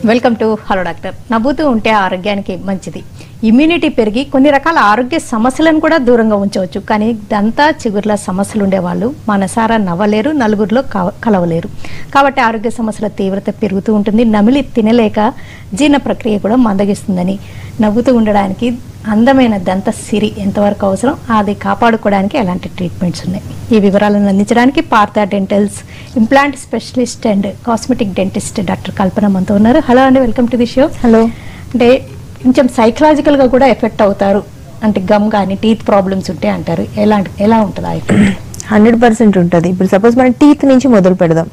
Welcome to hello doctor నవ్వుతూ ఉంటే ఆరోగ్యానికి మంచిది ఇమ్యూనిటీ పెరిగి కొన్ని రకాల ఆరోగ్య సమస్యలను కూడా దూరంగా ఉంచవచ్చు కానీ దంతా చిగుర్ల సమస్యలు ఉండేవాళ్ళు మనసారా నవ్వలేరు నలుగురిలో కవ- కలవలేరు కాబట్టి ఆరోగ్య సమస్యల తీవ్రత పెరుగుతూ ఉంటుంది నమిలి తినలేక జీర్ణ ప్రక్రియ కూడా మందగిస్తుందని నవ్వుతూ ఉండడానికి అందమైన దంత సిరి ఎంతవరకు అవసరం అది కాపాడుకోవడానికి ఎలాంటి ట్రీట్మెంట్స్ ఉన్నాయి ఈ వివరాలను అందించడానికి Partha dentals implant specialist and cosmetic dentist doctor Kalpana మనతో ఉన్నారు హలో అండి welcome to the show hello అంటే కొంచెం సైకలాజికల్ గా కూడా ఎఫెక్ట్ అవుతారు అంటే గమ్ కానీ టీత్ ప్రాబ్లమ్స్ ఉంటే అంటారు ఎలాంటి ఎలా ఉంటుంది ఆ ఎఫెక్ట్ హండ్రెడ్ పర్సెంట్ ఉంటుంది ఇప్పుడు సపోజ్ మనం టీత్ నుంచి మొదలు పెడదాం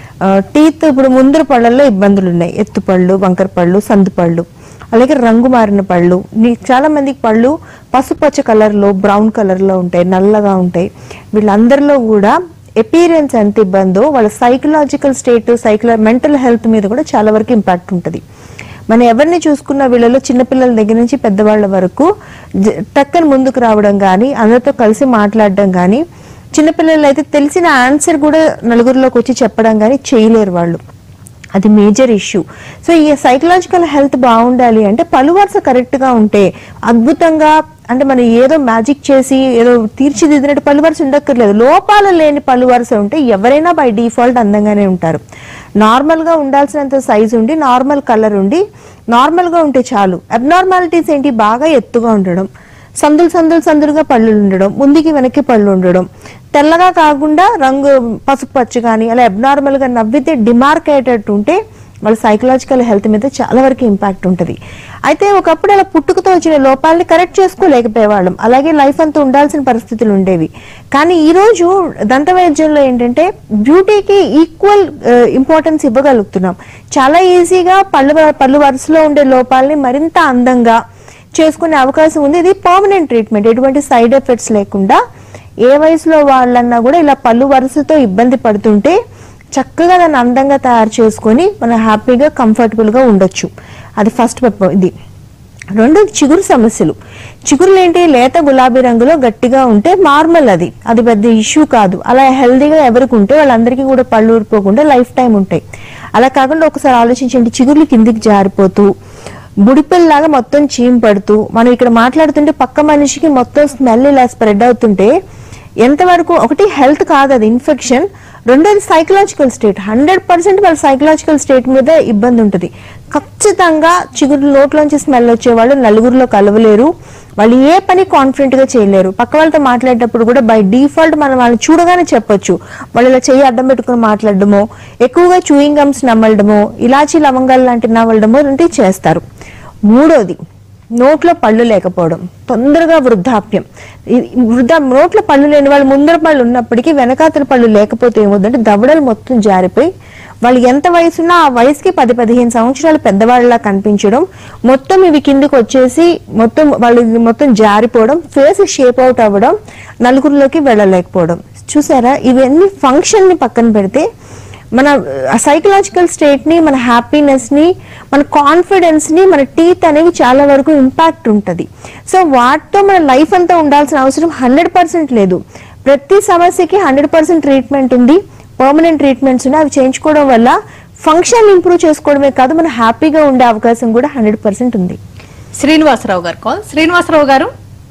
టీత్ ఇప్పుడు ముందర పళ్ళల్లో ఇబ్బందులు ఉన్నాయి ఎత్తు పళ్ళు వంకర పళ్ళు సందు పళ్ళు అలాగే రంగు మారిన పళ్ళు నీ- చాలా మందికి పళ్ళు పసుపచ్చ కలర్లో బ్రౌన్ కలర్లో ఉంటాయి నల్లగా ఉంటాయి వీళ్ళందరిలో కూడా ఎపీరియన్స్ ఎంత ఇబ్బందో వాళ్ళ సైకలాజికల్ స్టేట్ సైకల మెంటల్ హెల్త్ మీద కూడా చాలా వరకు ఇంపాక్ట్ ఉంటుంది మనం ఎవరిని చూసుకున్న వీళ్ళలో చిన్నపిల్లల దగ్గర నుంచి పెద్దవాళ్ళ వరకు జ- టక్కని ముందుకు రావడం కానీ అందరితో కలిసి మాట్లాడడం కానీ చిన్నపిల్లలు అయితే తెలిసిన ఆన్సర్ కూడా నలుగురిలోకి వచ్చి చెప్పడం కానీ చేయలేరు వాళ్ళు అది మేజర్ ఇష్యూ సో ఈ సైకలాజికల్ హెల్త్ బాగుండాలి అంటే పలు వరుస కరెక్ట్గా ఉంటే అద్భుతంగా అంటే మనం ఏదో మ్యాజిక్ చేసి ఏదో తీర్చిదిద్దినట్టు పలు వరుస ఉండక్కర్లేదు లోపాలు లేని పలు వరుస ఉంటే ఎవరైనా బై డిఫాల్ట్ అందంగానే ఉంటారు నార్మల్గా ఉండాల్సినంత సైజ్ ఉండి నార్మల్ కలర్ ఉండి నార్మల్గా ఉంటే చాలు అబ్నార్మాలిటీస్ ఏంటి బాగా ఎత్తుగా ఉండడం సందులు సందులు సందులుగా పళ్ళు ఉండడం ముందుకి వెనక్కి పళ్ళు ఉండడం తెల్లగా కాకుండా రంగు పసుపు పచ్చ కానీ అలా abnormal గా నవ్వితే డిమార్క్ అయ్యేటట్టు ఉంటే వాళ్ళ సైకలాజికల్ హెల్త్ మీద చాలా వరకు ఇంపాక్ట్ ఉంటుంది అయితే ఒకప్పుడు అలా పుట్టుకతో వచ్చిన లోపాలని కరెక్ట్ చేసుకోలేకపోయేవాళ్ళం అలాగే లైఫ్ అంతా ఉండాల్సిన పరిస్థితులు ఉండేవి కానీ ఈ రోజు దంత వైద్యంలో ఏంటంటే బ్యూటీకి ఈక్వల్ ఇంపార్టెన్స్ ఇవ్వగలుగుతున్నాం చాలా ఈజీగా పళ్ళు పళ్ళు వరుసలో ఉండే లోపాలని మరింత అందంగా చేసుకునే అవకాశం ఉంది ఇది పర్మనెంట్ ట్రీట్మెంట్ ఎటువంటి సైడ్ ఎఫెక్ట్స్ లేకుండా ఏ వయసులో వాళ్ళన్నా కూడా ఇలా పళ్ళు వరుసతో ఇబ్బంది పడుతుంటే చక్కగా దాన్ని అందంగా తయారు చేసుకొని మనం హ్యాపీగా కంఫర్టబుల్గా ఉండొచ్చు అది ఫస్ట్ ఇది రెండోది చిగురు సమస్యలు చిగురులు ఏంటి లేత గులాబీ రంగులో గట్టిగా ఉంటే నార్మల్ అది అది పెద్ద ఇష్యూ కాదు అలా హెల్దీగా ఎవరికి ఉంటే వాళ్ళందరికీ కూడా పళ్ళు ఊరిపోకుండా లైఫ్ టైం ఉంటాయి అలా కాకుండా ఒకసారి ఆలోచించండి చిగుర్లు కిందికి జారిపోతూ బుడిపిల్లాగా మొత్తం చీమ్ పడుతూ మనం ఇక్కడ మాట్లాడుతుంటే పక్క మనిషికి మొత్తం స్మెల్ ఇలా స్ప్రెడ్ అవుతుంటే ఎంతవరకు ఒకటి హెల్త్ కాదు అది ఇన్ఫెక్షన్ రెండోది సైకలాజికల్ స్టేట్ హండ్రెడ్ పర్సెంట్ వాళ్ళ సైకలాజికల్ స్టేట్ మీద ఇబ్బంది ఉంటుంది ఖచ్చితంగా చిగురు నోట్లోంచి స్మెల్ వచ్చేవాళ్ళు నలుగురిలో కలవలేరు వాళ్ళు ఏ పని కాన్ఫిడెంట్ గా చేయలేరు పక్క వాళ్ళతో మాట్లాడేటప్పుడు కూడా బై డిఫాల్ట్ మనం వాళ్ళని చూడగానే చెప్పొచ్చు వాళ్ళు ఇలా చెయ్యి అడ్డం పెట్టుకుని మాట్లాడడమో ఎక్కువగా చూయింగ్ గమ్స్ నమ్మడమో ఇలాచీ లవంగాలు లాంటి నవ్వడమో లాంటివి చేస్తారు మూడోది నోట్లో పళ్ళు లేకపోవడం తొందరగా వృద్ధాప్యం ఈ- వృద్ధా నోట్లో పళ్ళు లేని వాళ్ళు ముందర పళ్ళు ఉన్నప్పటికీ వెనకాతల పళ్ళు లేకపోతే ఏమవుతుందంటే దవడలు మొత్తం జారిపోయి వాళ్ళు ఎంత వయసున్నా ఆ వయసుకి పది పదిహేను సంవత్సరాలు పెద్దవాళ్ళలా కనిపించడం మొత్తం ఇవి కిందకి వచ్చేసి మొత్తం వాళ్ళు మొత్తం జారిపోవడం ఫేస్ షేప్ అవుట్ అవ్వడం నలుగురిలోకి వెళ్ళలేకపోవడం చూసారా ఇవన్నీ ఫంక్షన్ ని పక్కన పెడితే మన సైకలాజికల్ స్టేట్ ని మన హ్యాపీనెస్ ని మన కాన్ఫిడెన్స్ ని మన టీత్ అనేవి చాలా వరకు ఇంపాక్ట్ ఉంటుంది సో వాటితో మన లైఫ్ అంతా ఉండాల్సిన అవసరం హండ్రెడ్ పర్సెంట్ లేదు ప్రతి సమస్యకి హండ్రెడ్ పర్సెంట్ ట్రీట్మెంట్ ఉంది పర్మనెంట్ ట్రీట్మెంట్స్ ఉన్నాయి అవి చేయించుకోవడం వల్ల ఫంక్షన్ ఇంప్రూవ్ చేసుకోవడమే కాదు మనం హ్యాపీగా ఉండే అవకాశం కూడా హండ్రెడ్ పర్సెంట్ ఉంది శ్రీనివాసరావు గారు కాల్ శ్రీనివాసరావు గారు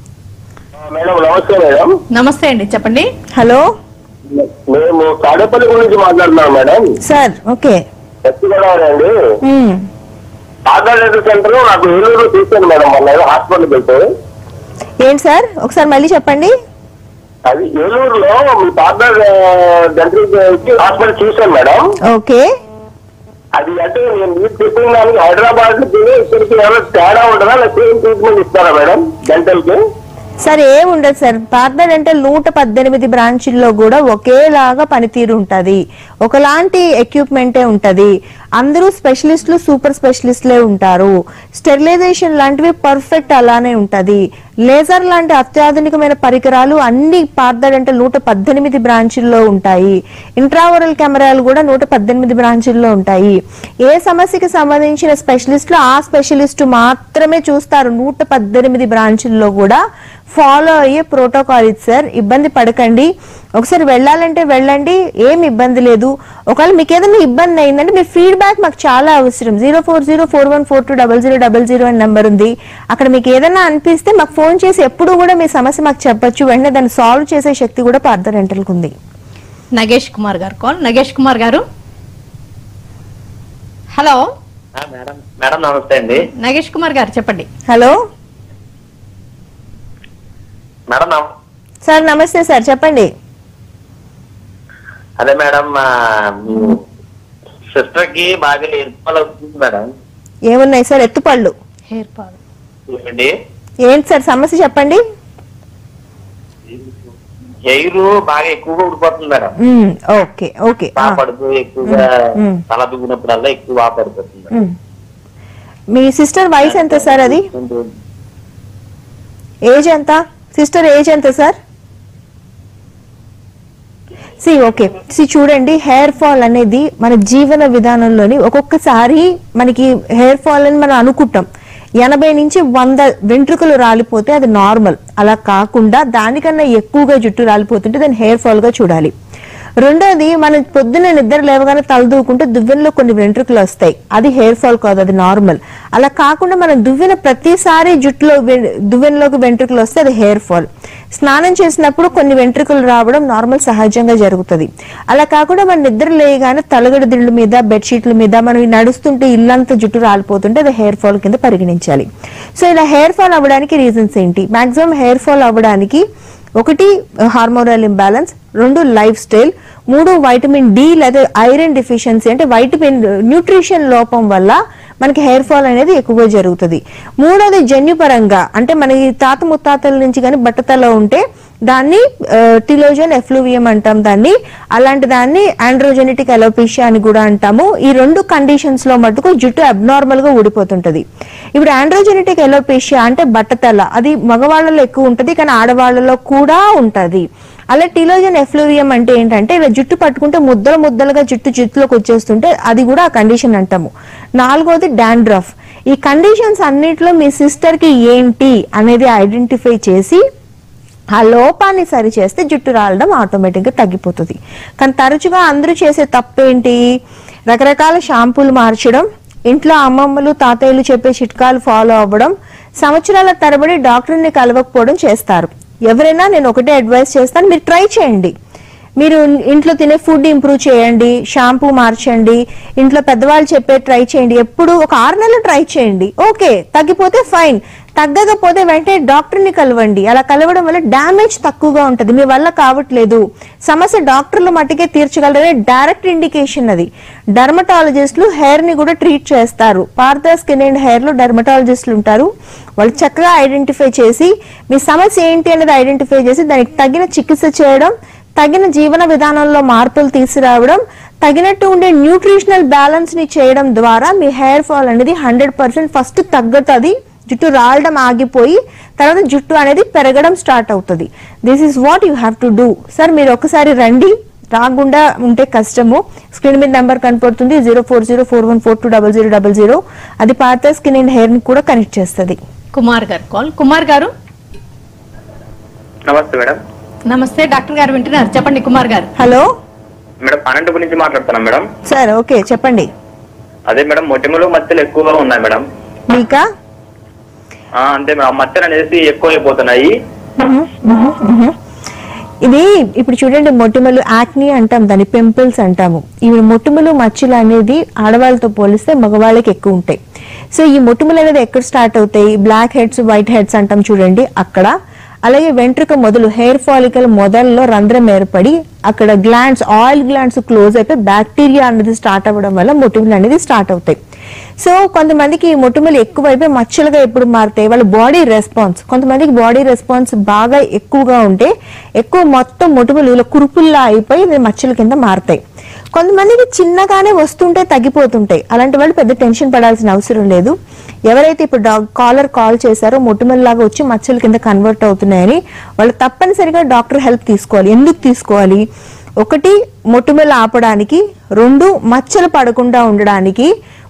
మేడం నమస్తే మేడం నమస్తే అండి చెప్పండి హలో మేము తాడేపల్లి గురించి మాట్లాడుతున్నాం madam sir okay west Godavari అండి ఆధార్ డెంటల్ సెంటర్ నాకు ఏలూరు తీసుకెళ్ళి మేడం మొన్న ఏదో హాస్పిటల్కి వెళ్తే ఏంటి సార్ ఒకసారి మళ్ళీ చెప్పండి అది ఏలూరులో మీ పార్ట్నర్ డెంటల్ హాస్పిటల్ చూశాను మేడం ఓకే అది అంటే నేను మీకు చెప్పిన దానికి హైదరాబాద్ ఇక్కడికి ఏమైనా తేడా ఉంటుందా లేకపోతే సేమ్ ట్రీట్మెంట్ ఇస్తారా మేడం డెంటల్ కి సార్ ఏం ఉండదు సార్ పార్ట్నర్ అంటే నూట పద్దెనిమిది బ్రాంచుల్లో కూడా ఒకేలాగా పనితీరు ఉంటది ఒకలాంటి ఎక్విప్మెంటే ఉంటది అందరూ స్పెషలిస్టులు సూపర్ స్పెషలిస్టులే ఉంటారు స్టెరిలైజేషన్ లాంటివి పర్ఫెక్ట్ అలానే ఉంటది లేజర్ లాంటి అత్యాధునికమైన పరికరాలు అన్ని పార్దర్ అంటే నూట పద్దెనిమిది బ్రాంచుల్లో ఉంటాయి ఇంట్రావరల్ కెమెరాలు కూడా నూట పద్దెనిమిది బ్రాంచుల్లో ఉంటాయి ఏ సమస్యకి సంబంధించిన స్పెషలిస్టులు ఆ స్పెషలిస్టు మాత్రమే చూస్తారు నూట పద్దెనిమిది బ్రాంచుల్లో కూడా ఫాలో అయ్యే ప్రోటోకాల్ ఇది సార్ ఇబ్బంది పడకండి ఒకసారి వెళ్ళాలంటే వెళ్ళండి ఏం ఇబ్బంది లేదు ఒకవేళ మీకు ఏదైనా ఇబ్బంది అయిందంటే మీ ఫీడ్బ్యాక్ ఫీడ్బ్యాక్ మాకు చాలా అవసరం zero four zero four one four two double zero double zero అని నెంబర్ ఉంది అక్కడ మీకు ఏదైనా అనిపిస్తే మాకు ఫోన్ చేసి ఎప్పుడు కూడా మీ సమస్య మాకు చెప్పొచ్చు వెంటనే దాన్ని సాల్వ్ చేసే శక్తి కూడా పార్థ రెంటల్కి ఉంది నగేష్ కుమార్ గారు కాల్ నగేష్ కుమార్ గారు హలో ఆ, మేడం మేడం నమస్తే అండి నగేష్ కుమార్ గారు చెప్పండి హలో మేడం నమ- సార్ నమస్తే సార్ చెప్పండి అదే మేడం మా సిస్టర్ కి బాగా ఇబ్బంది అవుతుంది మేడం ఏమున్నాయి సార్ ఎత్తుపళ్ళు హెయిర్ ఫాల్ ఏంటి ఏంటి సార్ సమస్య చెప్పండి ఎయిర్ బాగా ఎక్కువగా ఊడిపోతుంది మేడం మ్మ్, ఓకే ఓకే ఆ, బాగా పడుతూ ఎక్కువగా మ్మ్. తల దువ్వినప్పుడల్లా ఎక్కువ బాగా పడిపోతుంది మేడం. మ్మ్. మీ సిస్టర్ వయసు ఎంత సార్ అది ఏజ్ ఎంత సిస్టర్ ఏజ్ ఎంత సార్ సి ఓకే సి చూడండి హెయిర్ ఫాల్ అనేది మన జీవన విధానంలోని ఒక్కొక్కసారి మనకి హెయిర్ ఫాల్ అని మనం అనుకుంటాం ఎనభై నుంచి వంద వెంట్రుకలు రాలిపోతే అది నార్మల్ అలా కాకుండా దానికన్నా ఎక్కువగా జుట్టు రాలిపోతుంటే దాన్ని హెయిర్ ఫాల్ గా చూడాలి రెండోది మనం పొద్దున్న నిద్ర లేవగానే తల దూకుంటే దువ్వెనలో కొన్ని వెంట్రుకలు వస్తాయి అది హెయిర్ ఫాల్ కాదు అది నార్మల్ అలా కాకుండా మనం దువ్విన ప్రతిసారి జుట్టులో వె- దువ్వెనలోకి వెంట్రుకలు వస్తే అది హెయిర్ ఫాల్ స్నానం చేసినప్పుడు కొన్ని వెంట్రుకలు రావడం నార్మల్ సహజంగా జరుగుతుంది అలా కాకుండా మనం నిద్ర లేయగానే తలగడ దిండ్ల మీద బెడ్షీట్ల మీద మనం ఈ నడుస్తుంటే ఇల్లంతా జుట్టు రాలిపోతుంటే అది హెయిర్ ఫాల్ కింద పరిగణించాలి సో ఇలా హెయిర్ ఫాల్ అవ్వడానికి రీజన్స్ ఏంటి మాక్సిమం హెయిర్ ఫాల్ అవ్వడానికి ఒకటి హార్మోనల్ ఇంబ్యాలెన్స్ రెండు లైఫ్ స్టైల్ మూడు వైటమిన్ డి లేదా ఐరన్ డిఫిషియన్సీ అంటే వైటమిన్ న్యూట్రిషన్ లోపం వల్ల మనకి హెయిర్ ఫాల్ అనేది ఎక్కువగా జరుగుతుంది మూడోది జన్యుపరంగా అంటే మనకి తాత ముత్తాతల నుంచి కానీ బట్టతల ఉంటే దాన్ని టిలోజన్ ఎఫ్లూవియం అంటాం దాన్ని అలాంటి దాన్ని ఆండ్రోజెనెటిక్ అలోపేషియా అని కూడా అంటాము ఈ రెండు కండిషన్స్ లో మటుకు జుట్టు అబ్నార్మల్ గా ఊడిపోతుంటది ఇప్పుడు ఆండ్రోజెనెటిక్ ఎలోపేషియా అంటే బట్టతల అది మగవాళ్ళలో ఎక్కువ ఉంటది కానీ ఆడవాళ్ళలో కూడా ఉంటది అలా టిలోజన్ ఎఫ్లూరియం అంటే ఏంటంటే ఇలా జుట్టు పట్టుకుంటే ముద్దలు ముద్దలుగా జుట్టు జుట్టులోకి వచ్చేస్తుంటే అది కూడా ఆ కండిషన్ అంటాము నాలుగోది డాండ్రఫ్ ఈ కండిషన్స్ అన్నిట్లో మీ సిస్టర్ కి ఏంటి అనేది ఐడెంటిఫై చేసి ఆ లోపాన్ని సరి చేస్తే జుట్టు రాలడం ఆటోమేటిక్గా తగ్గిపోతుంది కానీ తరచుగా అందరూ చేసే తప్పేంటి రకరకాల షాంపూలు మార్చడం ఇంట్లో అమ్మమ్మలు తాతయ్యలు చెప్పే చిట్కాలు ఫాలో అవ్వడం సంవత్సరాల తరబడి డాక్టర్ని కలవకపోవడం చేస్తారు ఎవరైనా నేను ఒకటే అడ్వైస్ చేస్తాను మీరు ట్రై చేయండి మీరు ఇంట్లో తినే ఫుడ్ ఇంప్రూవ్ చేయండి షాంపూ మార్చండి ఇంట్లో పెద్దవాళ్ళు చెప్పే ట్రై చేయండి ఎప్పుడు ఒక ఆరు నెలలు ట్రై చేయండి ఓకే తగ్గిపోతే ఫైన్ తగ్గకపోతే వెంటనే డాక్టర్ని కలవండి అలా కలవడం వల్ల డ్యామేజ్ తక్కువగా ఉంటుంది మీ వల్ల కావట్లేదు సమస్య డాక్టర్లు మట్టుకే తీర్చగలరనే డైరెక్ట్ ఇండికేషన్ అది డర్మటాలజిస్టులు హెయిర్ ని కూడా ట్రీట్ చేస్తారు పార్థ స్కిన్ అండ్ హెయిర్ లో డర్మటాలజిస్టులు ఉంటారు వాళ్ళు చక్కగా ఐడెంటిఫై చేసి మీ సమస్య ఏంటి అనేది ఐడెంటిఫై చేసి దానికి తగిన చికిత్స చేయడం తగిన జీవన విధానంలో మార్పులు తీసుకురావడం తగినట్టు ఉండే న్యూట్రిషనల్ బ్యాలెన్స్ ని చేయడం ద్వారా మీ హెయిర్ ఫాల్ అనేది హండ్రెడ్ పర్సెంట్ ఫస్ట్ తగ్గుతుంది జుట్టు రాలడం ఆగిపోయి తర్వాత జుట్టు అనేది పెరగడం స్టార్ట్ అవుతుంది this is what you have to do sir మీరు ఒకసారి రండి రాకుండా ఉంటే కష్టము స్క్రీన్ మీద నెంబర్ కనపడుతుంది zero four zero four one four two double zero double zero అది పాత స్కిన్ అండ్ హెయిర్ ని కూడా కనెక్ట్ చేస్తుంది కుమార్ గారు కాల్ కుమార్ గారు నమస్తే మేడం నమస్తే డాక్టర్ గారు వింటున్నారు చెప్పండి కుమార్ గారు హలో మేడం పన్నెండు గురించి మాట్లాడుతున్నాం మేడం సార్ ఓకే చెప్పండి అదే మేడం మొటిమలు మచ్చలు ఎక్కువగా ఉన్నాయి మేడం మీకా ఆ, అంతే మేడం మచ్చలు అనేసి ఎక్కువ అయిపోతున్నాయి ఇది ఇప్పుడు చూడండి మొటిమలు యాక్ని అంటాం దాన్ని పింపుల్స్ అంటాము ఇవి మొటిమలు మచ్చలు అనేది ఆడవాళ్ళతో పోలిస్తే మగవాళ్ళకి ఎక్కువ ఉంటాయి సో ఈ మొటిమలు అనేది ఎక్కడ స్టార్ట్ అవుతాయి బ్లాక్ హెడ్స్ వైట్ హెడ్స్ అంటాం చూడండి అక్కడ అలాగే వెంట్రుక మొదలు హెయిర్ ఫాలికల్ మొదల్లో రంధ్రం ఏర్పడి అక్కడ గ్లాండ్స్ ఆయిల్ గ్లాండ్స్ క్లోజ్ అయిపోయి బ్యాక్టీరియా అనేది స్టార్ట్ అవ్వడం వల్ల మొటిమలు అనేది స్టార్ట్ అవుతాయి సో కొంతమందికి ఈ మొటిమలు ఎక్కువైపోయి మచ్చలుగా ఎప్పుడు మారుతాయి వాళ్ళ బాడీ రెస్పాన్స్ కొంతమందికి బాడీ రెస్పాన్స్ బాగా ఎక్కువగా ఉంటే ఎక్కువ మొత్తం మొటిమలు ఇలా కురుపుల్లా అయిపోయి ఇవి మచ్చల కింద మారుతాయి కొంతమందికి చిన్నగానే వస్తుంటే తగ్గిపోతుంటాయి అలాంటి వాళ్ళు పెద్ద టెన్షన్ పడాల్సిన అవసరం లేదు ఎవరైతే ఇప్పుడు కాలర్ కాల్ చేశారో మొటిమల్లాగా వచ్చి మచ్చల కింద కన్వర్ట్ అవుతున్నాయని వాళ్ళు తప్పనిసరిగా డాక్టర్ హెల్ప్ తీసుకోవాలి ఎందుకు తీసుకోవాలి ఒకటి మొటిమలు ఆపడానికి రెండు మచ్చలు పడకుండా ఉండడానికి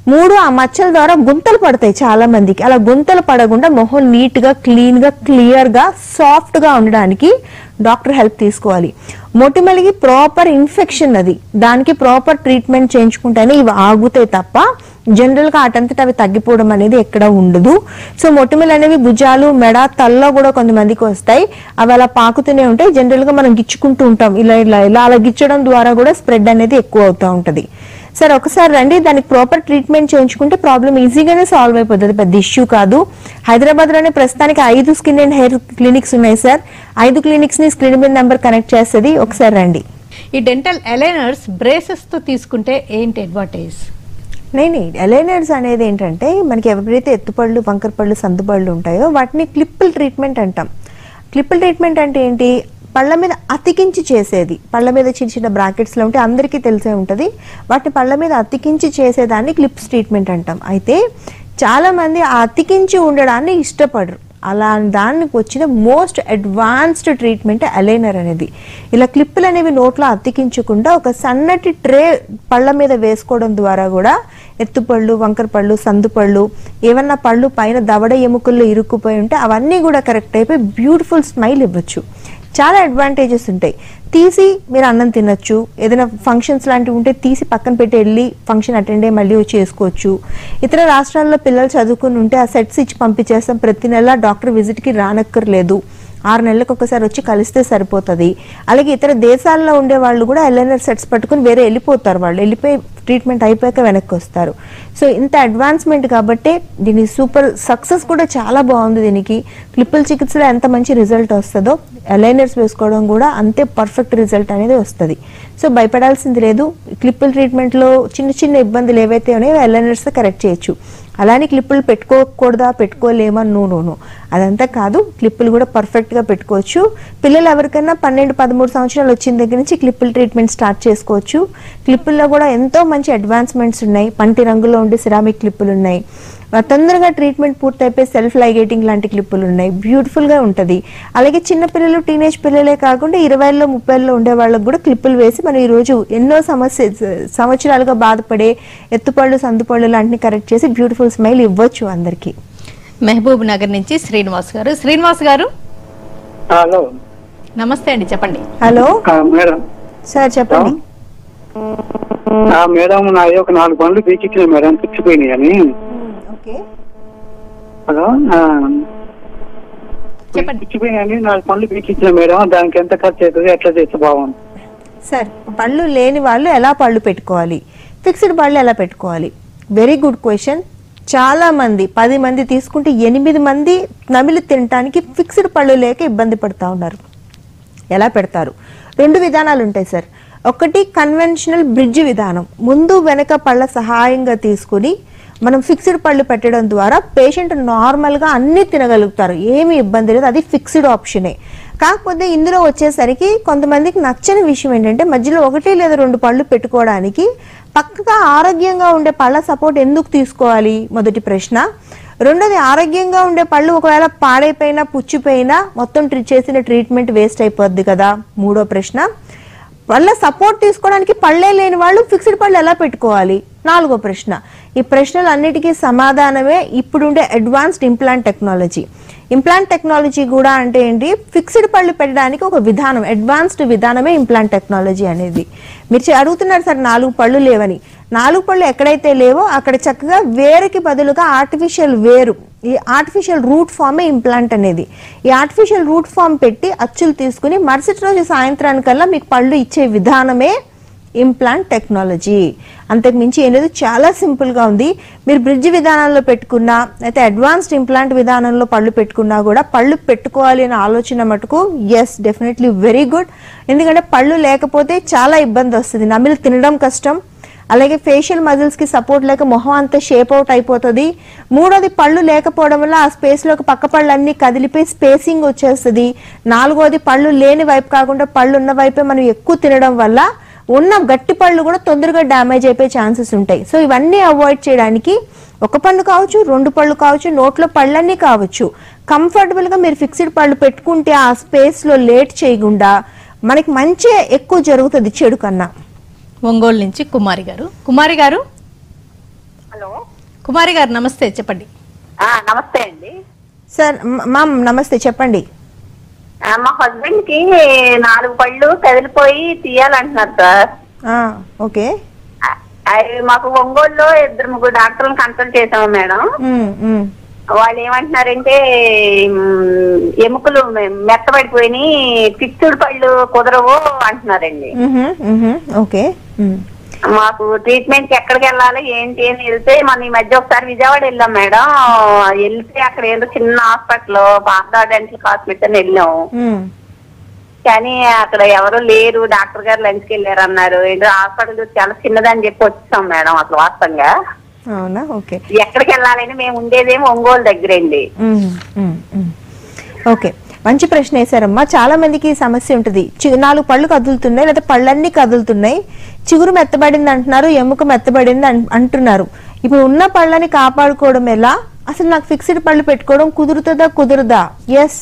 మూడు ఆ మచ్చల ద్వారా గుంతలు పడతాయి చాలా మందికి అలా గుంతలు పడకుండా మొహం నీట్ గా క్లీన్ గా క్లియర్ గా సాఫ్ట్ గా ఉండడానికి డాక్టర్ హెల్ప్ తీసుకోవాలి మొటిమలకి ప్రాపర్ ఇన్ఫెక్షన్ అది దానికి ప్రాపర్ ట్రీట్మెంట్ చేయించుకుంటేనే ఇవి ఆగుతాయి తప్ప జనరల్ గా అటంతట అవి తగ్గిపోవడం అనేది ఎక్కడ ఉండదు సో మొటిమలు అనేవి భుజాలు మెడ తల్లో కూడా కొంతమందికి వస్తాయి అవి అలా పాకుతూనే ఉంటాయి జనరల్ గా మనం గిచ్చుకుంటూ ఉంటాం ఇలా ఇలా ఇలా అలా గిచ్చడం ద్వారా కూడా స్ప్రెడ్ అనేది ఎక్కువ అవుతూ ఉంటది సరే ఒకసారి రండి దానికి ప్రాపర్ ట్రీట్మెంట్ చేయించుకుంటే ప్రాబ్లం ఈజీగానే సాల్వ్ అయిపోతుంది పెద్ద ఇష్యూ కాదు హైదరాబాద్ లోనే ప్రస్తుతానికి ఐదు స్కిన్ అండ్ హెయిర్ క్లినిక్స్ ఉన్నాయి సార్ ఐదు క్లినిక్స్ ని స్క్రీన్ మీద నెంబర్ కనెక్ట్ చేస్తుంది ఒకసారి రండి ఈ డెంటల్ అలైనర్స్ బ్రేసెస్ తో తీసుకుంటే ఏంటి అడ్వాంటేజ్ నేను ఎలైనర్స్ అనేది ఏంటంటే మనకి ఎవరైతే ఎత్తుపళ్ళు వంకరపళ్ళు సందుపళ్ళు ఉంటాయో వాటిని క్లిప్పుల్ ట్రీట్మెంట్ అంటాం క్లిప్పుల్ ట్రీట్మెంట్ అంటే ఏంటి పళ్ళ మీద అతికించి చేసేది పళ్ళ మీద చిన్న చిన్న బ్రాకెట్స్లో ఉంటే అందరికీ తెలిసే ఉంటుంది వాటిని పళ్ళ మీద అతికించి చేసేదాన్ని క్లిప్స్ ట్రీట్మెంట్ అంటాం అయితే చాలా మంది ఆ అతికించి ఉండడాన్ని ఇష్టపడరు అలా దానికి వచ్చిన మోస్ట్ అడ్వాన్స్డ్ ట్రీట్మెంట్ అలైనర్ అనేది ఇలా క్లిప్పులు అనేవి నోట్లో అతికించకుండా ఒక సన్నటి ట్రే పళ్ళ మీద వేసుకోవడం ద్వారా కూడా ఎత్తుపళ్ళు వంకర పళ్ళు సందు పళ్ళు ఏమన్నా పళ్ళు పైన దవడ ఎముకల్లో ఇరుక్కుపోయి ఉంటే అవన్నీ కూడా కరెక్ట్ అయిపోయి బ్యూటిఫుల్ స్మైల్ ఇవ్వచ్చు చాలా అడ్వాంటేజెస్ ఉంటాయి తీసి మీరు అన్నం తినొచ్చు ఏదైనా ఫంక్షన్స్ లాంటివి ఉంటే తీసి పక్కన పెట్టి వెళ్ళి ఫంక్షన్ అటెండ్ అయ్యి మళ్ళీ వచ్చి చేసుకోవచ్చు ఇతర రాష్ట్రాల్లో పిల్లలు చదువుకుని ఉంటే ఆ సెట్స్ ఇచ్చి పంపించేస్తాం ప్రతి నెల డాక్టర్ విజిట్కి రానక్కర్లేదు ఆరు నెలలకు ఒకసారి వచ్చి కలిస్తే సరిపోతుంది అలాగే ఇతర దేశాల్లో ఉండే వాళ్ళు కూడా ఎల్ఎన్ఆర్ సెట్స్ పట్టుకుని వేరే వెళ్ళిపోతారు వాళ్ళు వెళ్ళిపోయి ట్రీట్మెంట్ అయిపోయాక వెనక్కి వస్తారు సో ఇంత అడ్వాన్స్మెంట్ కాబట్టి దీని సూపర్ సక్సెస్ కూడా చాలా బాగుంది దీనికి క్లిప్పుల చికిత్సలో ఎంత మంచి రిజల్ట్ వస్తుందో అలైనర్స్ వేసుకోవడం కూడా అంతే పర్ఫెక్ట్ రిజల్ట్ అనేది వస్తుంది సో భయపడాల్సింది లేదు క్లిప్పుల ట్రీట్మెంట్లో చిన్న చిన్న ఇబ్బందులు ఏవైతే ఉన్నాయో అలైనర్స్ కరెక్ట్ చేయొచ్చు అలానే క్లిప్పులు పెట్టుకోకూడదా పెట్టుకోలేమా నో నో నో అదంతా కాదు క్లిప్పులు కూడా పర్ఫెక్ట్గా పెట్టుకోవచ్చు పిల్లలు ఎవరికైనా పన్నెండు పదమూడు సంవత్సరాలు వచ్చిన దగ్గర నుంచి క్లిప్పుల ట్రీట్మెంట్ స్టార్ట్ చేసుకోవచ్చు క్లిప్పుల్లో కూడా ఎంతో మంచి అడ్వాన్స్మెంట్స్ ఉన్నాయి పంటి రంగులో ఉండే సిరామిక్ క్లిప్పులు ఉన్నాయి ఆ తొందరగా ట్రీట్మెంట్ పూర్తయిపోయి సెల్ఫ్ లైగేటింగ్ లాంటి క్లిప్పులు ఉన్నాయి బ్యూటిఫుల్గా ఉంటుంది అలాగే చిన్న పిల్లలు టీనేజ్ పిల్లలే కాకుండా ఇరవైలో ముప్పైలో ఉండే వాళ్ళకి కూడా క్లిప్పులు వేసి మనం ఈరోజు ఎన్నో సమస్య సంవత్సరాలుగా బాధపడే ఎత్తుపళ్ళు సందుపళ్ళు లాంటిని కరెక్ట్ చేసి బ్యూటిఫుల్ స్మైల్ ఇవ్వచ్చు అందరికీ మహబూబ్ నగర్ నుంచి శ్రీనివాస్ గారు శ్రీనివాస్ గారు హలో నమస్తే అండి చెప్పండి హలో ఆ, మేడం సార్ చెప్పండి ఆ, మేడం నాది ఒక నాలుగు పనులు పీకిచ్చిన మేడం పుచ్చిపోయినాయి అని ఓకే హలో ఆ, చెప్పండి పుచ్చిపోయినాయని నాలుగు పనులు పీకిచ్చిన మేడం దానికి ఎంత ఖర్చు అవుతుంది ఎట్లా చేస్తే బాగుంది సార్ పళ్ళు లేని వాళ్ళు ఎలా పళ్ళు పెట్టుకోవాలి ఫిక్స్డ్ పళ్ళు ఎలా పెట్టుకోవాలి వెరీ గుడ్ క్వశ్చన్ చాలా మంది పది మంది తీసుకుంటే ఎనిమిది మంది నమిలి తినటానికి ఫిక్స్డ్ పళ్ళు లేక ఇబ్బంది పడుతూ ఉన్నారు ఎలా పెడతారు రెండు విధానాలు ఉంటాయి సార్ ఒకటి కన్వెన్షనల్ బ్రిడ్జ్ విధానం ముందు వెనక పళ్ళ సహాయంగా తీసుకుని మనం ఫిక్స్డ్ పళ్ళు పెట్టడం ద్వారా పేషెంట్ నార్మల్గా అన్ని తినగలుగుతారు ఏమీ ఇబ్బంది లేదు అది ఫిక్స్డ్ ఆప్షనే కాకపోతే ఇందులో వచ్చేసరికి కొంతమందికి నచ్చని విషయం ఏంటంటే మధ్యలో ఒకటి లేదా రెండు పళ్ళు పెట్టుకోవడానికి పక్కగా ఆరోగ్యంగా ఉండే పళ్ళ సపోర్ట్ ఎందుకు తీసుకోవాలి మొదటి ప్రశ్న రెండోది ఆరోగ్యంగా ఉండే పళ్ళు ఒకవేళ పాడైపోయినా పుచ్చిపోయినా మొత్తం ట్రీ చేసిన ట్రీట్మెంట్ వేస్ట్ అయిపోద్ది కదా మూడో ప్రశ్న వాళ్ళ సపోర్ట్ తీసుకోవడానికి పళ్ళే లేని వాళ్ళు ఫిక్స్డ్ పళ్ళు ఎలా పెట్టుకోవాలి నాలుగో ప్రశ్న ఈ ప్రశ్నలన్నిటికీ సమాధానమే ఇప్పుడుండే advanced implant technology implant technology కూడా అంటే ఏంటి ఫిక్స్డ్ పళ్ళు పెట్టడానికి ఒక విధానం అడ్వాన్స్డ్ విధానమే ఇంప్లాంట్ టెక్నాలజీ అనేది మీరు చే- అడుగుతున్నారు సార్ నాలుగు పళ్ళు లేవని నాలుగు పళ్ళు ఎక్కడైతే లేవో అక్కడ చక్కగా వేరుకి బదులుగా ఆర్టిఫిషియల్ వేరు ఈ ఆర్టిఫిషియల్ రూట్ ఫామే ఇంప్లాంట్ అనేది ఈ ఆర్టిఫిషియల్ రూట్ ఫామ్ పెట్టి అచ్చులు తీసుకుని మరుసటి రోజు సాయంత్రానికల్లా మీకు పళ్ళు ఇచ్చే విధానమే ఇంప్లాంట్ టెక్నాలజీ అంతకు మించి ఏం లేదు చాలా సింపుల్గా ఉంది మీరు బ్రిడ్జ్ విధానంలో పెట్టుకున్నా అయితే అడ్వాన్స్డ్ ఇంప్లాంట్ విధానంలో పళ్ళు పెట్టుకున్నా కూడా పళ్ళు పెట్టుకోవాలి అనే ఆలోచన మటుకు ఎస్ డెఫినెట్లీ వెరీ గుడ్ ఎందుకంటే పళ్ళు లేకపోతే చాలా ఇబ్బంది వస్తుంది నమిలి తినడం కష్టం అలాగే ఫేషియల్ మజిల్స్ కి సపోర్ట్ లేక మొహం అంతా షేప్ అవుట్ అయిపోతుంది మూడోది పళ్ళు లేకపోవడం వల్ల ఆ స్పేస్ లోకి పక్క పళ్ళు అన్ని కదిలిపోయి స్పేసింగ్ వచ్చేస్తుంది నాలుగోది పళ్ళు లేని వైపు కాకుండా పళ్ళు ఉన్న వైపే మనం ఎక్కువ తినడం వల్ల ఉన్న గట్టి పళ్ళు కూడా తొందరగా డ్యామేజ్ అయిపోయే ఛాన్సెస్ ఉంటాయి సో ఇవన్నీ అవాయిడ్ చేయడానికి ఒక పళ్ళు కావచ్చు రెండు పళ్ళు కావచ్చు నోట్లో పళ్ళన్నీ కావచ్చు కంఫర్టబుల్ గా మీరు ఫిక్స్డ్ పళ్ళు పెట్టుకుంటే ఆ స్పేస్ లో లేట్ చేయకుండా మనకి మంచి ఎక్కువ జరుగుతుంది చెడు కన్నా ఒంగోలు నుంచి కుమారి గారు కుమారి గారు హలో కుమారి గారు నమస్తే చెప్పండి ఆ, నమస్తే అండి సార్ మ- మామ్ నమస్తే చెప్పండి ఆ, మా హస్బెండ్ కి నాలుగు పళ్ళు కదిలిపోయి తీయాలంటున్నారు సార్ ఆ, ఓకే ఆ, అవి మాకు ఒంగోలులో ఇద్దరు ముగ్గురు డాక్టర్లను కన్సల్ట్ చేసాము మేడం ఉమ్, ఉమ్. వాళ్ళు ఏమంటున్నారంటే మ్, ఎముకలు మె- మెత్తబడిపోయి ఫిక్స్డ్ పళ్ళు కుదరవు అంటున్నారండి మ్హూ, మ్హూ, ఓకే ఉమ్. మాకు ట్రీట్మెంట్ కి ఎక్కడికి వెళ్ళాలి ఏంటి అని వెళ్తే మన ఈ మధ్య ఒకసారి విజయవాడ వెళ్ళాం మేడం వెళ్తే అక్కడ ఏదో చిన్న హాస్పిటల్ పాత డెంటల్ హాస్పిటల్ అని వెళ్ళాం ఉమ్. కానీ అక్కడ ఎవరు లేరు డాక్టర్ గారు లంచ్ కి వెళ్ళారు అన్నారు ఏంటో హాస్పిటల్ చాలా చిన్నదని చెప్పి వచ్చాం మేడం అసలు వాస్తవంగా అవునా ఓకే ఎక్కడికి వెళ్ళాలని మేము ఉండేదేమో ఒంగోలు దగ్గరండి మ్మ్, మ్మ్, మ్మ్. ఓకే మంచి ప్రశ్న వేశారమ్మా చాలా మందికి ఈ సమస్య ఉంటుంది చి- నాలుగు పళ్ళు కదులుతున్నాయి లేదా పళ్ళన్నీ కదులుతున్నాయి చిగురు మెత్తబడింది అంటున్నారు ఎముక మెత్తబడింది అన్- అంటున్నారు ఇప్పుడు ఉన్న పళ్ళని కాపాడుకోవడం ఎలా అసలు నాకు ఫిక్స్డ్ పళ్ళు పెట్టుకోవడం కుదురుతుందా కుదురుదా ఎస్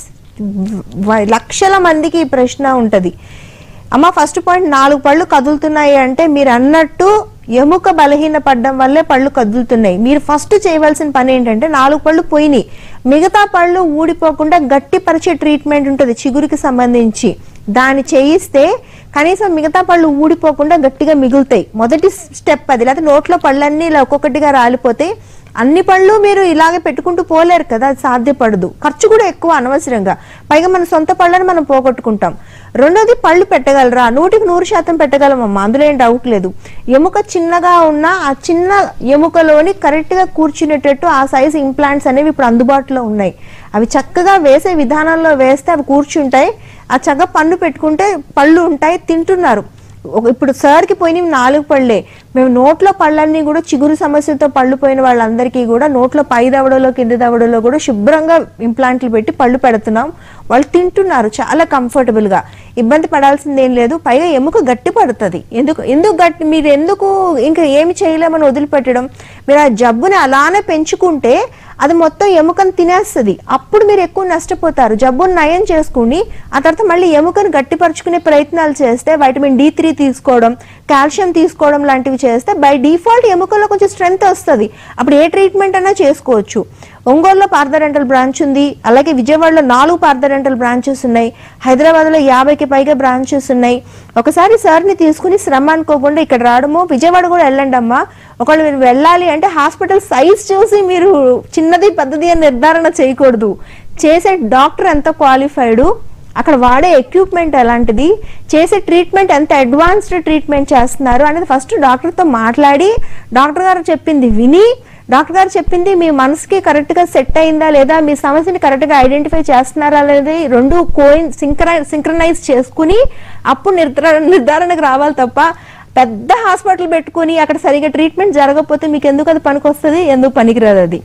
లక్షల మందికి ఈ ప్రశ్న ఉంటది అమ్మ ఫస్ట్ పాయింట్ నాలుగు పళ్ళు కదులుతున్నాయి అంటే మీరు అన్నట్టు ఎముక బలహీన పడడం వల్లే పళ్ళు కదులుతున్నాయి మీరు ఫస్ట్ చేయవలసిన పని ఏంటంటే నాలుగు పళ్ళు పోయినాయి మిగతా పళ్ళు ఊడిపోకుండా గట్టిపరిచే ట్రీట్మెంట్ ఉంటుంది చిగురికి సంబంధించి దాన్ని చేయిస్తే కనీసం మిగతా పళ్ళు ఊడిపోకుండా గట్టిగా మిగులుతాయి మొదటి స్టెప్ అది లేకపోతే నోట్లో పళ్ళన్నీ ఇలా ఒక్కొక్కటిగా రాలిపోతే అన్ని పళ్ళు మీరు ఇలాగే పెట్టుకుంటూ పోలేరు కదా అది సాధ్యపడదు ఖర్చు కూడా ఎక్కువ అనవసరంగా పైగా మన సొంత పళ్ళని మనం పోగొట్టుకుంటాం రెండోది పళ్ళు పెట్టగలరా నూటికి నూరు శాతం పెట్టగలమమ్మా అందులో ఏం డౌట్ లేదు ఎముక చిన్నగా ఉన్న ఆ చిన్న ఎముకలోని కరెక్ట్ గా కూర్చునేటట్టు ఆ సైజ్ ఇంప్లాంట్స్ అనేవి ఇప్పుడు అందుబాటులో ఉన్నాయి అవి చక్కగా వేసే విధానంలో వేస్తే అవి కూర్చుంటాయి ఆ చక్కగా పన్ను పెట్టుకుంటే పళ్ళు ఉంటాయి తింటున్నారు ఒక ఇప్పుడు సార్కి పోయినవి నాలుగు పళ్ళే మేము నోట్లో పళ్ళన్నీ కూడా చిగురు సమస్యతో పళ్ళు పోయిన వాళ్ళందరికీ కూడా నోట్లో పై దవడలో కింది దవడలో కూడా శుభ్రంగా ఇంప్లాంట్లు పెట్టి పళ్ళు పెడుతున్నాం వాళ్ళు తింటున్నారు చాలా comfortable గా ఇబ్బంది పడాల్సింది ఏం లేదు పైగా ఎముక గట్టి పడుతుంది ఎందుకు ఎందుకు గట్టి మీరు ఎందుకు ఇంకా ఏమి చేయలేమని వదిలిపెట్టడం మీరు ఆ జబ్బుని అలానే పెంచుకుంటే అది మొత్తం ఎముకను తినేస్తుంది అప్పుడు మీరు ఎక్కువ నష్టపోతారు జబ్బును నయం చేసుకుని ఆ తర్వాత మళ్ళీ ఎముకను గట్టిపరుచుకునే ప్రయత్నాలు చేస్తే వైటమిన్ డి త్రీ తీసుకోవడం కాల్షియం తీసుకోవడం లాంటివి చేస్తే బై డిఫాల్ట్ ఎముకల్లో కొంచెం స్ట్రెంగ్త్ వస్తుంది అప్పుడు ఏ ట్రీట్మెంట్ అయినా చేసుకోవచ్చు ఒంగోలులో పార్థరెంటల్ బ్రాంచ్ ఉంది అలాగే విజయవాడలో నాలుగు పార్థరెంటల్ బ్రాంచెస్ ఉన్నాయి హైదరాబాద్లో యాభైకి పైగా బ్రాంచెస్ ఉన్నాయి ఒకసారి సార్ని తీసుకుని శ్రమ అనుకోకుండా ఇక్కడ రావడము విజయవాడ కూడా వెళ్ళండి అమ్మా ఒకవేళ మీరు వెళ్ళాలి అంటే హాస్పిటల్ సైజ్ చూసి మీరు చిన్నది పెద్దది అని నిర్ధారణ చేయకూడదు చేసే డాక్టర్ ఎంత క్వాలిఫైడ్ అక్కడ వాడే ఎక్విప్మెంట్ ఎలాంటిది చేసే ట్రీట్మెంట్ ఎంత అడ్వాన్స్డ్ ట్రీట్మెంట్ చేస్తున్నారు అనేది ఫస్ట్ డాక్టర్తో మాట్లాడి డాక్టర్ గారు చెప్పింది విని డాక్టర్ గారు చెప్పింది మీ మనసుకి కరెక్ట్ గా సెట్ అయిందా లేదా మీ సమస్యని కరెక్ట్ గా ఐడెంటిఫై చేస్తున్నారా అనేది రెండు కోయిన్ సింక్రై సింక్రనైజ్ చేసుకుని అప్పుడు నిర్ధారణ నిర్ధారణకు రావాలి తప్ప పెద్ద హాస్పిటల్ పెట్టుకుని అక్కడ సరిగా ట్రీట్మెంట్ జరగకపోతే మీకు ఎందుకు అది పనికొస్తుంది ఎందుకు పనికిరాదు అది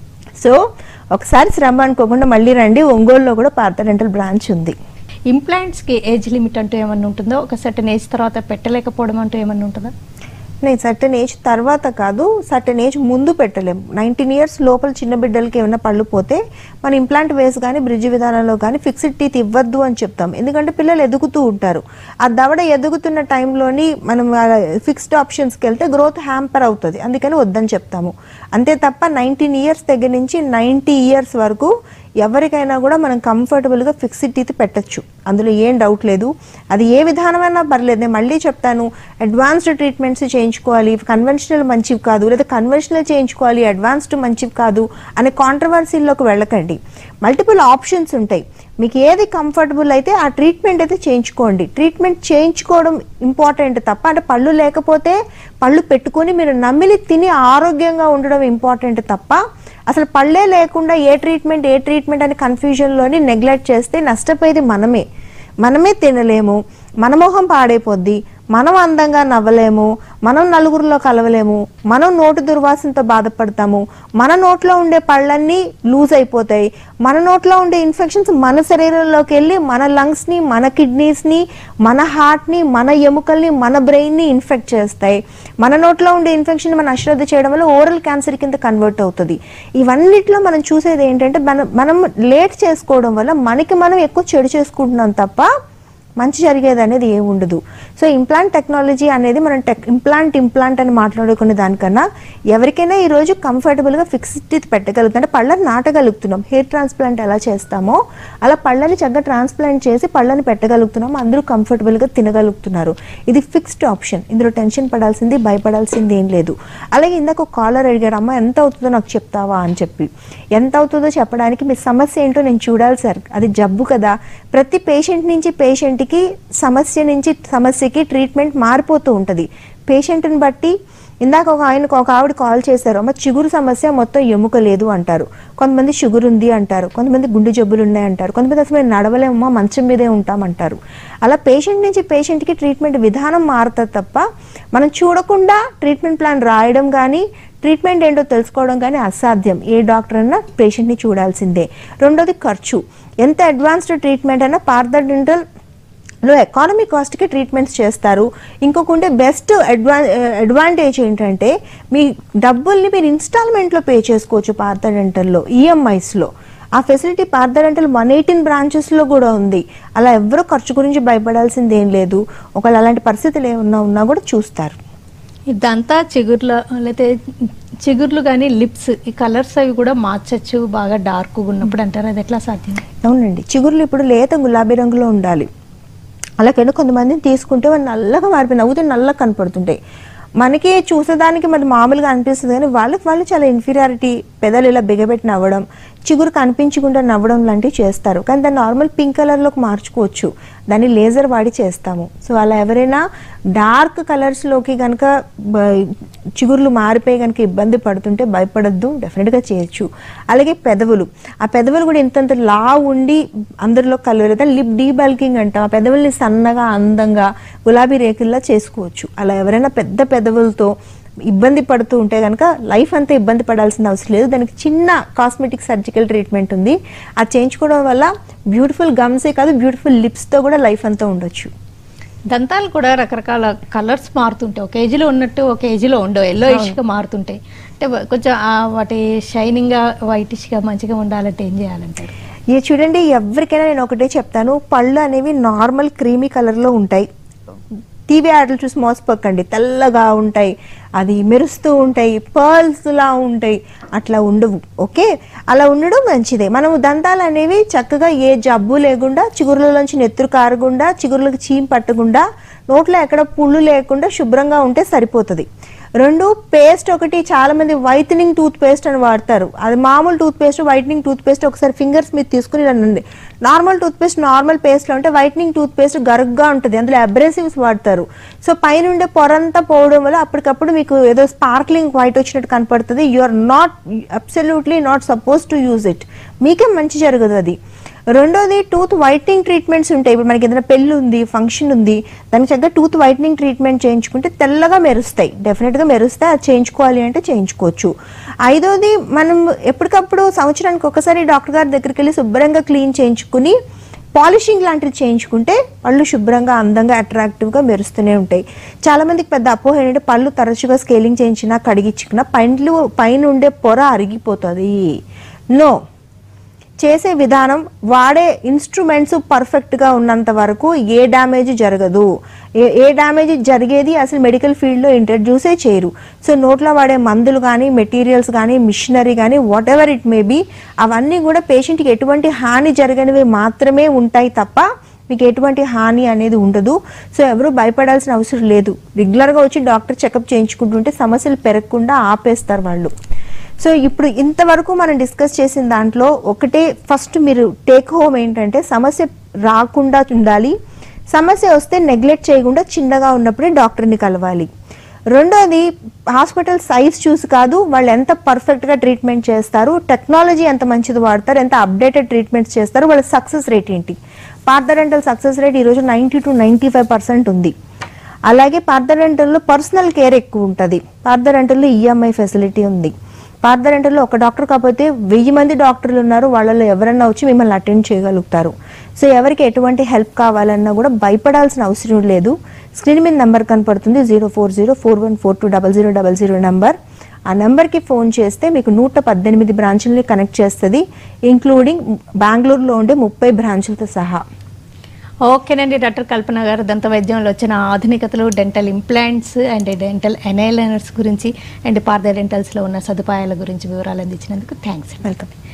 సో ఒకసారి శ్రమ అనుకోకుండా మళ్ళీ రండి ఒంగోలులో కూడా పార్థ డెంటల్ బ్రాంచ్ ఉంది ఇంప్లాంట్స్కి ఏజ్ లిమిట్ అంటూ ఏమన్నా ఉంటుందో ఒక సర్టన్ ఏజ్ తర్వాత పెట్టలేకపోవడం అంటూ ఏమన్నా ఉంటుందా నేను సర్టన్ ఏజ్ తర్వాత కాదు సర్టన్ ఏజ్ ముందు పెట్టలేము నైన్టీన్ ఇయర్స్ లోపల చిన్న బిడ్డలకి ఏమైనా పళ్ళు పోతే మన ఇంప్లాంట్ వేస్ కానీ బ్రిడ్జ్ విధానంలో కానీ ఫిక్స్డ్ టీత్ ఇవ్వద్దు అని చెప్తాం ఎందుకంటే పిల్లలు ఎదుగుతూ ఉంటారు ఆ దవడ ఎదుగుతున్న టైంలోని మనం ఫిక్స్డ్ ఆప్షన్స్కి వెళ్తే గ్రోత్ హ్యాంపర్ అవుతుంది అందుకని వద్దని చెప్తాము అంతే తప్ప నైన్టీన్ ఇయర్స్ దగ్గర నుంచి నైంటీ ఇయర్స్ వరకు ఎవరికైనా కూడా మనం కంఫర్టబుల్గా ఫిక్స్డ్ టీత్ పెట్టచ్చు అందులో ఏం డౌట్ లేదు అది ఏ విధానమైనా పర్లేదు నేను మళ్ళీ చెప్తాను అడ్వాన్స్డ్ ట్రీట్మెంట్స్ చేయించుకోవాలి కన్వెన్షనల్ మంచివి కాదు లేదా కన్వెన్షనల్ చేయించుకోవాలి అడ్వాన్స్డ్ మంచివి కాదు అనే కాంట్రవర్సీల్లోకి వెళ్ళకండి మల్టిపుల్ ఆప్షన్స్ ఉంటాయి మీకు ఏది కంఫర్టబుల్ అయితే ఆ ట్రీట్మెంట్ అయితే చేయించుకోండి ట్రీట్మెంట్ చేయించుకోవడం ఇంపార్టెంట్ తప్ప అంటే పళ్ళు లేకపోతే పళ్ళు పెట్టుకొని మీరు నమ్మిలి తిని ఆరోగ్యంగా ఉండడం ఇంపార్టెంట్ తప్ప అసలు పళ్ళే లేకుండా ఏ ట్రీట్మెంట్ ఏ ట్రీట్మెంట్ అని కన్ఫ్యూజన్లోని నెగ్లెక్ట్ చేస్తే నష్టపోయేది మనమే మనమే తినలేము మన మొహం పాడైపోద్ది మనం అందంగా నవ్వలేము మనం నలుగురిలో కలవలేము మనం నోటు దుర్వాసనతో బాధపడతాము మన నోట్లో ఉండే పళ్ళన్నీ లూజ్ అయిపోతాయి మన నోట్లో ఉండే ఇన్ఫెక్షన్స్ మన శరీరంలోకి వెళ్ళి మన లంగ్స్ని మన కిడ్నీస్ని మన హార్ట్ని మన ఎముకల్ని మన బ్రెయిన్ని ఇన్ఫెక్ట్ చేస్తాయి మన నోట్లో ఉండే ఇన్ఫెక్షన్ మనం అశ్రద్ధ చేయడం వల్ల ఓరల్ క్యాన్సర్ కింద కన్వర్ట్ అవుతుంది ఇవన్నిట్లో మనం చూసేది ఏంటంటే మనం మనం లేట్ చేసుకోవడం వల్ల మనకి మనం ఎక్కువ చెడు చేసుకుంటున్నాం తప్ప మంచి జరిగేది అనేది ఏమి ఉండదు సో ఇంప్లాంట్ టెక్నాలజీ అనేది మనం టెక్ ఇంప్లాంట్ ఇంప్లాంట్ అని మాట్లాడుకునే దానికన్నా ఎవరికైనా ఈరోజు కంఫర్టబుల్గా ఫిక్స్డ్ టీత్ పెట్టగలుగుతాం అంటే పళ్ళని నాటగలుగుతున్నాం హెయిర్ ట్రాన్స్ప్లాంట్ ఎలా చేస్తామో అలా పళ్ళని చక్కగా ట్రాన్స్ప్లాంట్ చేసి పళ్ళని పెట్టగలుగుతున్నాం అందరూ కంఫర్టబుల్గా తినగలుగుతున్నారు ఇది ఫిక్స్డ్ ఆప్షన్ ఇందులో టెన్షన్ పడాల్సింది భయపడాల్సింది ఏం లేదు అలాగే ఇందాక ఒక కాలర్ అడిగారు అమ్మ ఎంత అవుతుందో నాకు చెప్తావా అని చెప్పి ఎంత అవుతుందో చెప్పడానికి మీ సమస్య ఏంటో నేను చూడాలి సార్ అది జబ్బు కదా ప్రతి పేషెంట్ నుంచి పేషెంట్కి సమస్య నుంచి సమస్యకి ట్రీట్మెంట్ మారిపోతూ ఉంటుంది పేషెంట్ని బట్టి ఇందాక ఒక ఆయనకు ఒక ఆవిడ కాల్ చేశారు అమ్మ చిగురు సమస్య మొత్తం ఎముక లేదు అంటారు కొంతమంది షుగర్ ఉంది అంటారు కొంతమంది గుండె జబ్బులు ఉన్నాయి అంటారు కొంతమంది అసలు మేము నడవలేమమ్మా మంచం మీదే ఉంటామంటారు అలా పేషెంట్ నుంచి పేషెంట్కి ట్రీట్మెంట్ విధానం మారుతుంది తప్ప మనం చూడకుండా ట్రీట్మెంట్ ప్లాన్ రాయడం కానీ ట్రీట్మెంట్ ఏంటో తెలుసుకోవడం కానీ అసాధ్యం ఏ డాక్టర్ అన్నా పేషెంట్ని చూడాల్సిందే రెండోది ఖర్చు ఎంత అడ్వాన్స్డ్ ట్రీట్మెంట్ అయినా పార్థ డెంటల్ లో ఎకానమీ కాస్ట్కి ట్రీట్మెంట్స్ చేస్తారు ఇంకొక ఉండే బెస్ట్ అడ్వా అడ్వాంటేజ్ ఏంటంటే మీ డబ్బుల్ని మీరు ఇన్స్టాల్మెంట్లో పే చేసుకోవచ్చు పార్థ డెంటల్లో ఈఎంఐస్లో ఆ facility Partha dental one eighteen బ్రాంచెస్లో కూడా ఉంది అలా ఎవరో ఖర్చు గురించి భయపడాల్సింది ఏం లేదు ఒకవేళ అలాంటి పరిస్థితులు ఏమన్నా ఉన్నా కూడా చూస్తారు ఇదంతా చిగుర్ల లేకపోతే చిగుర్లు కానీ లిప్స్ ఈ కలర్స్ అవి కూడా మార్చచ్చు బాగా డార్క్గా ఉన్నప్పుడు అంటారు అది ఎట్లా సాధ్యం అవునండి చిగుర్లు ఇప్పుడు లేత గులాబీ రంగులో ఉండాలి అలాగైనా కొంతమందిని తీసుకుంటే వాళ్ళు నల్లగా మారిపోయి నవ్వుతే నల్లగా కనపడుతుంటాయి మనకి చూసేదానికి మరి మామూలుగా అనిపిస్తుంది కానీ వాళ్ళకి వాళ్ళు చాలా ఇన్ఫీరియారిటీ పెదలు ఇలా బిగబెట్టి నవ్వడం చిగురు కనిపించకుండా నవ్వడం లాంటివి చేస్తారు కానీ దాన్ని నార్మల్ పింక్ కలర్లోకి మార్చుకోవచ్చు దాన్ని లేజర్ వాడి చేస్తాము సో అలా ఎవరైనా డార్క్ కలర్స్లోకి కనుక చిగుర్లు మారిపోయి కనుక ఇబ్బంది పడుతుంటే భయపడద్దు డెఫినెట్గా చేయొచ్చు అలాగే పెదవులు ఆ పెదవులు కూడా ఇంతంత లా ఉండి అందరిలో కలవలేదు లిప్ డీబల్కింగ్ అంటాం ఆ పెదవుల్ని సన్నగా అందంగా గులాబీ రేకుల్లా చేసుకోవచ్చు అలా ఎవరైనా పెద్ద పెదవులతో ఇబ్బంది పడుతూ ఉంటే కనుక లైఫ్ అంతా ఇబ్బంది పడాల్సిన అవసరం లేదు దానికి చిన్న కాస్మెటిక్ సర్జికల్ ట్రీట్మెంట్ ఉంది అది చేయించుకోవడం వల్ల బ్యూటిఫుల్ గమ్సే కాదు బ్యూటిఫుల్ లిప్స్తో కూడా లైఫ్ అంతా ఉండొచ్చు దంతాలు కూడా రకరకాల కలర్స్ మారుతుంటాయి ఒక ఏజ్లో ఉన్నట్టు ఒక ఏజ్లో ఉండవు ఎల్లో గా మారుతుంటాయి అంటే వ- కొంచెం ఆ వాటి షైనింగ్గా వైటిష్గా మంచిగా ఉండాలంటే ఏం చేయాలంటారు ఇది చూడండి ఎవరికైనా నేను ఒకటే చెప్తాను పళ్ళు అనేవి నార్మల్ క్రీమీ కలర్లో ఉంటాయి టీవీ యాడ్లు చూసి మోసపోకండి తెల్లగా ఉంటాయి అది మెరుస్తూ ఉంటాయి పర్ల్స్ లా ఉంటాయి అట్లా ఉండవు ఓకే అలా ఉండడం మంచిదే మనము దంతాలు అనేవి చక్కగా ఏ జబ్బు లేకుండా చిగురులలోంచి నెత్తురు కారకుండా చిగురులకు చీమ్ పట్టకుండా నోట్లో ఎక్కడ పుళ్ళు లేకుండా శుభ్రంగా ఉంటే సరిపోతుంది రెండు పేస్ట్ ఒకటి చాలా మంది వైటనింగ్ టూత్ పేస్ట్ అని వాడతారు అది మామూలు toothpaste whitening toothpaste ఒకసారి ఫింగర్స్ మీద తీసుకుని ఇలా నండి నార్మల్ టూత్ పేస్ట్ నార్మల్ పేస్ట్లో ఉంటే వైటనింగ్ టూత్ పేస్ట్ గరుగ్గా ఉంటుంది అందులో అబ్రెసివ్స్ వాడతారు సో పైన ఉండే పొరంతా పోవడం వల్ల అప్పటికప్పుడు మీకు ఏదో స్పార్క్లింగ్ వైట్ వచ్చినట్టు కనపడుతుంది you are not absolutely not suppose to use it మీకే మంచి జరగదు అది రెండోది టూత్ వైట్నింగ్ ట్రీట్మెంట్స్ ఉంటాయి ఇప్పుడు మనకి ఏదైనా పెళ్ళి ఉంది ఫంక్షన్ ఉంది దానికి చక్కగా టూత్ వైట్నింగ్ ట్రీట్మెంట్ చేయించుకుంటే తెల్లగా మెరుస్తాయి డెఫినెట్గా మెరుస్తాయి అది చేయించుకోవాలి అంటే చేయించుకోవచ్చు ఐదోది మనం ఎప్పటికప్పుడు సంవత్సరానికి ఒకసారి డాక్టర్ గారి దగ్గరికి వెళ్ళి శుభ్రంగా క్లీన్ చేయించుకుని పాలిషింగ్ లాంటివి చేయించుకుంటే పళ్ళు శుభ్రంగా అందంగా అట్రాక్టివ్గా మెరుస్తూనే ఉంటాయి చాలా మందికి పెద్ద అపోహ ఏంటంటే పళ్ళు తరచుగా స్కేలింగ్ చేయించినా కడిగించుకున్నా పైండ్లు పైన ఉండే పొర అరిగిపోతుంది నో చేసే విధానం వాడే ఇన్స్ట్రుమెంట్స్ పర్ఫెక్ట్గా ఉన్నంత వరకు ఏ డ్యామేజ్ జరగదు ఏ ఏ డ్యామేజ్ జరిగేది అసలు మెడికల్ ఫీల్డ్లో ఇంట్రడ్యూసే చేయరు సో నోట్లో వాడే మందులు కానీ మెటీరియల్స్ కానీ మిషనరీ కానీ whatever it may be అవన్నీ కూడా పేషెంట్కి ఎటువంటి హాని జరగనివి మాత్రమే ఉంటాయి తప్ప మీకు ఎటువంటి హాని అనేది ఉండదు సో ఎవరు భయపడాల్సిన అవసరం లేదు రెగ్యులర్గా వచ్చి డాక్టర్ చెకప్ చేయించుకుంటుంటే సమస్యలు పెరగకుండా ఆపేస్తారు వాళ్ళు సో ఇప్పుడు ఇంతవరకు మనం డిస్కస్ చేసిన దాంట్లో ఒకటే ఫస్ట్ మీరు టేక్ హోమ్ ఏంటంటే సమస్య రాకుండా ఉండాలి సమస్య వస్తే నెగ్లెక్ట్ చేయకుండా చిన్నగా ఉన్నప్పుడే డాక్టర్ని కలవాలి రెండోది హాస్పిటల్ సైజ్ చూసి కాదు వాళ్ళు ఎంత పర్ఫెక్ట్గా ట్రీట్మెంట్ చేస్తారు టెక్నాలజీ ఎంత మంచిది వాడతారు ఎంత అప్డేటెడ్ ట్రీట్మెంట్స్ చేస్తారు వాళ్ళ సక్సెస్ రేట్ ఏంటి పార్థరెంటల్ సక్సెస్ రేట్ ఈరోజు ninety two ninety five percent ఉంది అలాగే పార్థరెంటల్లో పర్సనల్ కేర్ ఎక్కువ ఉంటుంది పార్థరెంటల్లో ఈఎంఐ ఫెసిలిటీ ఉంది పార్థరెంటల్లో ఒక డాక్టర్ కాకపోతే వెయ్యి మంది డాక్టర్లు ఉన్నారు వాళ్ళలో ఎవరన్నా వచ్చి మిమ్మల్ని అటెండ్ చేయగలుగుతారు సో ఎవరికి ఎటువంటి హెల్ప్ కావాలన్నా కూడా భయపడాల్సిన అవసరం లేదు స్క్రీన్ మీద నెంబర్ కనపడుతుంది zero four zero four one four two double zero double zero number ఆ నెంబర్కి ఫోన్ చేస్తే మీకు నూట పద్దెనిమిది బ్రాంచుల్ని కనెక్ట్ చేస్తుంది ఇంక్లూడింగ్ బెంగళూరులో ఉండే ముప్పై బ్రాంచులతో సహా ఓకేనండి డాక్టర్ కల్పన గారు దంత వైద్యంలో వచ్చిన ఆధునికతలు dental implants and dental aligners గురించి అండ్ పార్థ డెంటల్స్లో ఉన్న సదుపాయాల గురించి వివరాలు అందించినందుకు థ్యాంక్స్ వెల్కమ్